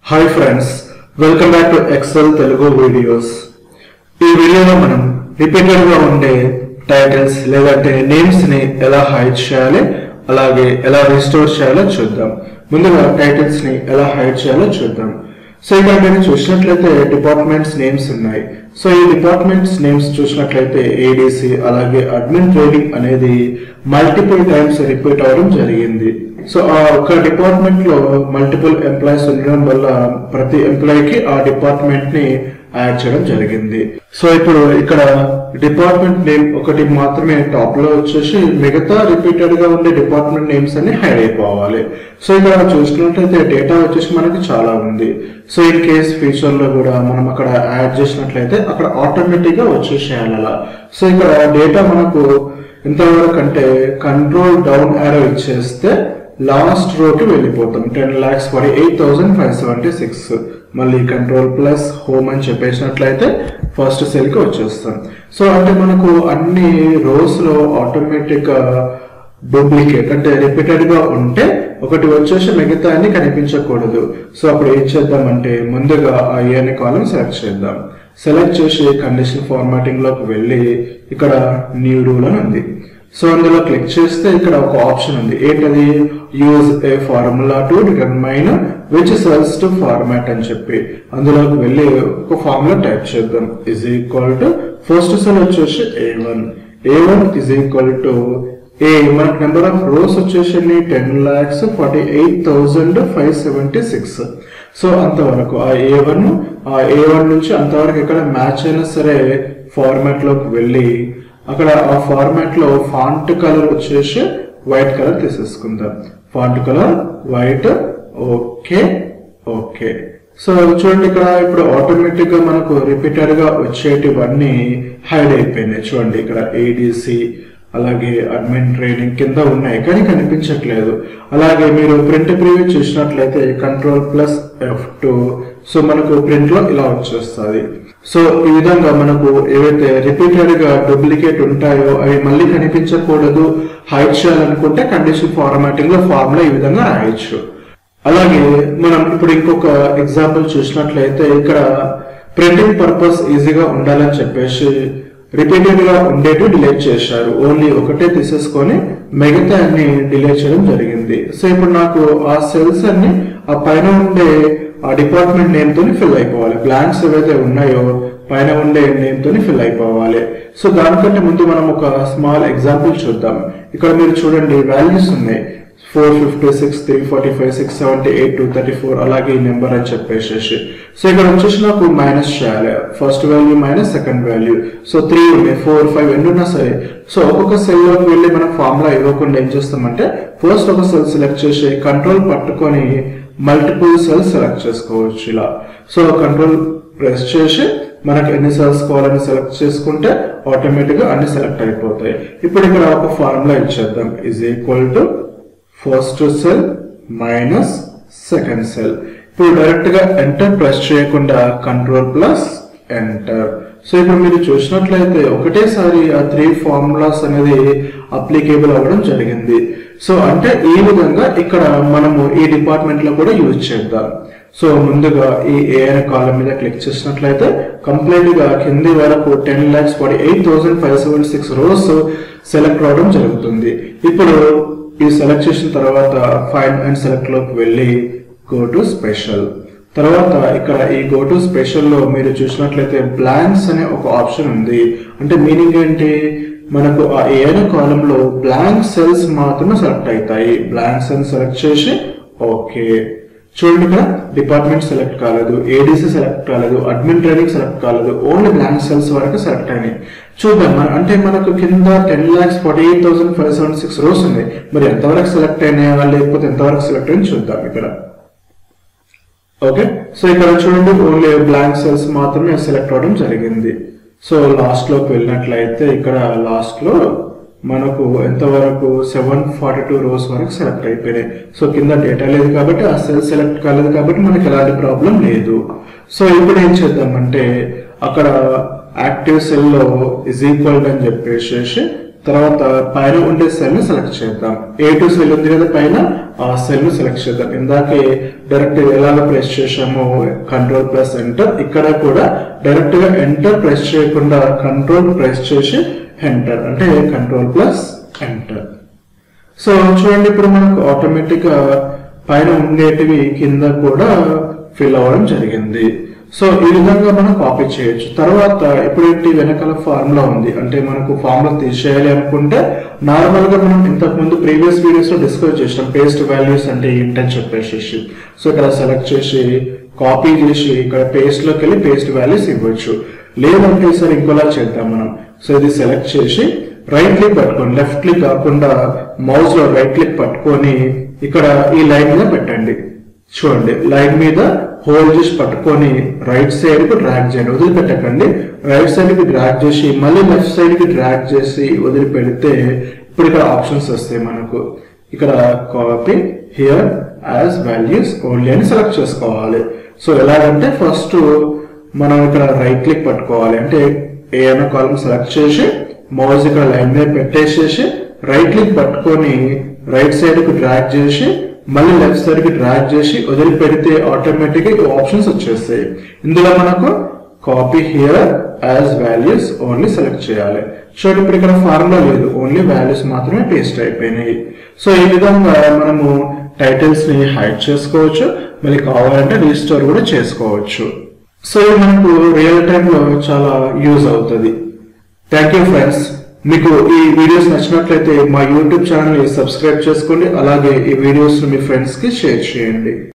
hi friends welcome back to Excel Telugu videos ఈ వీడియోలో మనం రిపీటెడ్ గా ఉండే టైటిల్స్ లేదంటే నేమ్స్ ని ఎలా హైడ్ చేయాలి అలాగే ఎలా రిస్టోర్ చేయాలో చూద్దాం ముందుగా టైటిల్స్ ని ఎలా హైడ్ చేయాలో చూద్దాం సో ఇక్కడ మీరు చూసినట్లయితే డిపార్ట్మెంట్స్ నేమ్స్ ఉన్నాయి సో ఈ డిపార్ట్మెంట్స్ నేమ్స్ చూసినట్లయితే ఏడీసీ అలాగే అడ్మిన్ ట్రైనింగ్ అనేది మల్టిపుల్ టైమ్స్ రిపీట్ అవడం జరిగింది సో ఆ ఒక డిపార్ట్మెంట్ లో మల్టిపుల్ ఎంప్లాయీస్ ఉండడం వల్ల ప్రతి ఎంప్లాయీకి ఆ డిపార్ట్మెంట్ ని యాడ్ చేయడం జరిగింది సో ఇప్పుడు ఇక్కడ డిపార్ట్మెంట్ నేమ్ ఒకటి మాత్రమే టాప్ లో వచ్చేసి మిగతా రిపీటెడ్ గా ఉండే డిపార్ట్మెంట్ నేమ్స్ అన్ని హైడ్ అయిపోవాలి సో ఇక్కడ చూసినట్లయితే డేటా వచ్చేసి మనకి చాలా ఉంది సో ఇన్ కేస్ ఫ్యూచర్ లో కూడా మనం అక్కడ యాడ్ చేసినట్లయితే అక్కడ ఆటోమేటిక్ గా వచ్చేసేయాలి అలా సో ఇక్కడ డేటా మనకు ఎంతవరకు అంటే కంట్రోల్ డౌన్ యారో ఇచ్చేస్తే లాస్ట్ రోకి వెళ్ళిపోతాం ten lakhs forty eight thousand five seventy six మళ్ళీ కంట్రోల్ ప్లస్ హోమ్ అని చెప్పేసినట్లయితే ఫస్ట్ సెల్ కి వచ్చేస్తాం సో అంటే మనకు అన్ని రోస్ లో ఆటోమేటిక్ గా డూప్లికేట్ అంటే రిపీటెడ్ గా ఉంటే ఒకటి వచ్చేసి మిగతా అన్ని కనిపించకూడదు సో అప్పుడు ఏం చేద్దామంటే ముందుగా ఆ ఏని కాలం సెలెక్ట్ చేద్దాం సెలెక్ట్ చేసి కండిషన్ ఫార్మాటింగ్ లోకి వెళ్ళి ఇక్కడ న్యూ రూల్ అని ఉంది సో అందులో క్లిక్ చేస్తే ఇక్కడ ఒక ఆప్షన్ ఉంది ఏంటది use a formula to determine which cells to format అని చెప్పి అందులోకి వెళ్ళి ఒక ఫార్ములా టైప్ చేద్దాం is equal to first cell వచ్చేసి A one A one is equal to A మనకి నెంబర్ ఆఫ్ రోస్ వచ్చేసి ten lakhs forty eight thousand five seventy six so అంతవరకు ఆ ఏ వన్ ఆ ఏ వన్ నుంచి అంతవరకు ఎక్కడ మ్యాచ్ అయినా సరే ఫార్మాట్ లోకి వెళ్ళి అక్కడ ఆ ఫార్మాట్ లో ఫాంట్ కలర్ వచ్చేసి వైట్ కలర్ తీసేసుకుందాం font colour white okay okay so చూడండి ఇక్కడ ఇప్పుడు ఆటోమేటిక్ గా మనకు రిపీటెడ్ గా వచ్చేటివన్నీ హైడ్ అయిపోయినాయి చూడండి ఇక్కడ ఏడిసి అలాగే అడ్మిన్ ట్రైనింగ్ కింద ఉన్నాయి కానీ కనిపించట్లేదు అలాగే మీరు ప్రింట్ ప్రివ్యూ చూసినట్లయితే control plus F two so మనకు ప్రింట్ లో ఇలా వచ్చేస్తుంది సో ఈ విధంగా మనకు ఏవైతే రిపీటెడ్ గా డూప్లికేట్ ఉంటాయో అవి మళ్ళీ కనిపించకూడదు హైడ్ చేయాలనుకుంటే కండిషన్ ఫార్మాటింగ్ లో ఫార్ములా ఈ విధంగా రాయొచ్చు అలాగే మనం ఇప్పుడు ఇంకొక ఎగ్జాంపుల్ చూసినట్లయితే ఇక్కడ ప్రింటింగ్ పర్పస్ ఈజీగా ఉండాలని చెప్పేసి రిపీటెడ్ గా ఉండేవి డిలీట్ చేశారు ఓన్లీ ఒకటే తీసేసుకొని మిగతా అన్ని డిలీట్ చేయడం జరిగింది సో ఇప్పుడు నాకు ఆ సెల్స్ అన్ని ఆ పైన ఉండే ఆ డిపార్ట్మెంట్ నేమ్ తోని ఫిల్ అయిపోవాలి బ్లాంక్స్ ఏవైతే ఉన్నాయో పైన ఉండే నేమ్ తోని ఫిల్ అయిపోవాలి సో దానికంటే ముందు మనం ఒక స్మాల్ ఎగ్జాంపుల్ చూద్దాం ఇక్కడ మీరు చూడండి వాల్యూస్ ఉన్నాయి four fifty six three forty five six seventy eight two thirty four అలాగే ఈ నెంబర్ అని చెప్పేసేసి సో ఇక్కడ వచ్చేసి నాకు మైనస్ చేయాలి first value minus second value so three ఉన్నాయి ఫోర్ ఫైవ్ ఎన్ని ఉన్నా సరే సో ఒక్కొక్క సెల్ లోకి వెళ్ళి మనం ఫార్ములా ఇవ్వకుండా ఏం చేస్తామంటే ఫస్ట్ ఒక సెల్ సెలెక్ట్ చేసి కంట్రోల్ పట్టుకొని మల్టిపుల్ సెల్స్ సెలెక్ట్ చేసుకోవచ్చు ఇలా సో కంట్రోల్ ప్రెస్ చేసి మనకు ఎన్ని సెల్స్ కావాలని సెలెక్ట్ చేసుకుంటే ఆటోమేటిక్ గా అన్ని సెలెక్ట్ అయిపోతాయి ఇప్పుడు ఇక్కడ ఒక ఫార్ములా ఇచ్చేద్దాం is equal to first cell minus second cell ఇప్పుడు డైరెక్ట్ గా ఎంటర్ ప్రెస్ చేయకుండా కంట్రోల్ ప్లస్ ఎంటర్ సో ఇప్పుడు మీరు చూసినట్లయితే ఒకటేసారి ఆ త్రీ ఫార్ములాస్ అనేది అప్లికేబుల్ అవ్వడం జరిగింది సో అంటే ఈ విధంగా ఇక్కడ మనము ఈ డిపార్ట్మెంట్ లో కూడా యూజ్ చేద్దాం సో ముందుగా ఈ ఏ అనే కాలం మీద క్లిక్ చేసినట్లయితే కంప్లీట్ గా కింది వరకు ten lakhs forty eight thousand five seventy six rows select అవడం జరుగుతుంది ఇప్పుడు ఈ సెలెక్ట్ చేసిన తర్వాత ఫైండ్ అండ్ సెలెక్ట్ లోకి వెళ్ళి గో టు స్పెషల్ తర్వాత ఇక్కడ ఈ గో టు స్పెషల్ లో మీరు చూసినట్లయితే బ్లాంక్స్ అనే ఒక ఆప్షన్ ఉంది అంటే మీనింగ్ ఏంటి మనకు ఆ ఏదైనా కాలంలో బ్లాంక్ సెల్స్ మాత్రమే సెలెక్ట్ అవుతాయి బ్లాంక్ సెల్స్ సెలెక్ట్ చేసి ఓకే చూడండి ఇక్కడ డిపార్ట్మెంట్ సెలెక్ట్ కాలేదు ఏడీసీ సెలెక్ట్ కాలేదు అడ్మిన్ ట్రైనింగ్ సెలెక్ట్ కాలేదు ఓన్లీ బ్లాంక్ సెల్స్ వరకు సెలెక్ట్ అయినాయి చూద్దాం మన అంటే మనకు కింద ten lakhs forty eight thousand five seventy six rows ఉన్నాయి మరి ఎంతవరకు సెలెక్ట్ అయినాయా లేకపోతే ఎంతవరకు సెలెక్ట్ అయింది చూద్దాం ఇక్కడ ఓకే సో ఇక్కడ చూడండి ఓన్లీ బ్లాంక్ సెల్స్ మాత్రమే సెలెక్ట్ అవడం జరిగింది సో లాస్ట్ లోకి వెళ్ళినట్లయితే ఇక్కడ లాస్ట్ లో మనకు ఎంతవరకు సెవెన్ ఫార్టీ టూ రోస్ వరకు సెలెక్ట్ అయిపోయినాయి సో కింద డేటా లేదు కాబట్టి ఆ సెల్ సెలెక్ట్ కాలేదు కాబట్టి మనకి ఎలాంటి ప్రాబ్లం లేదు సో ఇప్పుడు ఏం చేద్దామంటే అక్కడ యాక్టివ్ సెల్ లో ఇజ్ ఈక్వల్ అని చెప్పేసి తర్వాత పైన ఉండే సెల్ ని సెలెక్ట్ చేద్దాం ఏ టూ సెల్ ఉంది కదా పైన ఆ సెల్ ని సెలెక్ట్ చేద్దాం ఇందాకే డైరెక్ట్ ఎలాగ ప్రెస్ చేసామో కంట్రోల్ ప్లస్ ఎంటర్ ఇక్కడ కూడా డైరెక్ట్ గా ఎంటర్ ప్రెస్ చేయకుండా కంట్రోల్ ప్రెస్ చేసి ఎంటర్ అంటే కంట్రోల్ ప్లస్ ఎంటర్ సో చూడండి ఇప్పుడు మనకు ఆటోమేటిక్ గా పైన ఉండేటివి కింద కూడా ఫిల్ అవ్వడం జరిగింది సో ఈ విధంగా మనం కాపీ చేయొచ్చు తర్వాత ఇప్పుడేంటి వెనకాల ఫార్ములా ఉంది అంటే మనకు ఫార్ములా తీసేయాలి అనుకుంటే నార్మల్ గా మనం ఇంతకు ముందు ప్రీవియస్ వీడియోస్ లో డిస్కస్ చేసాం పేస్ట్ వాల్యూస్ అంటే ఏంటని చెప్పేసి సో ఇక్కడ సెలెక్ట్ చేసి కాపీ చేసి ఇక్కడ పేస్ట్ లోకి వెళ్ళి పేస్ట్ వాల్యూస్ ఇవ్వచ్చు లేదంటే సరే ఇంకోలా చేద్దాం మనం సో ఇది సెలెక్ట్ చేసి రైట్ క్లిక్ పట్టుకోండి లెఫ్ట్ క్లిక్ కాకుండా మౌస్ లో రైట్ క్లిక్ పట్టుకొని ఇక్కడ ఈ లైన్ మీద పెట్టండి చూడండి లైన్ మీద హోల్డ్ చేసి పట్టుకొని రైట్ సైడ్ కి డ్రాగ్ చేయండి వదిలిపెట్టకండి రైట్ సైడ్ కి డ్రాగ్ చేసి మళ్ళీ లెఫ్ట్ సైడ్ కి డ్రాగ్ చేసి వదిలిపెడితే ఇప్పుడు ఇక్కడ ఆప్షన్స్ వస్తాయి మనకు ఇక్కడ copy here as values only అని సెలెక్ట్ చేసుకోవాలి సో ఎలాగంటే ఫస్ట్ మనం ఇక్కడ రైట్ క్లిక్ పట్టుకోవాలి అంటే ఏ అన్న కాలం సెలెక్ట్ చేసి మౌస్ ఇక్కడ లైన్ మీద పెట్టేసేసి రైట్ క్లిక్ పట్టుకొని రైట్ సైడ్ కి డ్రాగ్ చేసి మళ్ళీ లెఫ్ట్ సైడ్ కి డ్రాగ్ చేసి వదిలిపెడితే ఆటోమేటిక్ గా ఆప్షన్స్ వచ్చేస్తాయి ఇందులో మనకు copy here as values only select చేయాలి చూడండి ఇప్పుడు ఇక్కడ ఫార్ములా లేదు ఓన్లీ వాల్యూస్ మాత్రమే పేస్ట్ అయిపోయినాయి సో ఈ విధంగా మనము టైటిల్స్ ని హైడ్ చేసుకోవచ్చు మళ్ళీ కావాలంటే రీస్టోర్ కూడా చేసుకోవచ్చు సో ఇది మనకు రియల్ టైమ్ లో చాలా యూజ్ అవుతుంది థ్యాంక్ యూ ఫ్రెండ్స్ మీకు ఈ వీడియోస్ నచ్చినట్లయితే మా యూట్యూబ్ ఛానల్ ని సబ్స్క్రైబ్ చేసుకోండి అలాగే ఈ వీడియోస్ మీ ఫ్రెండ్స్ కి షేర్ చేయండి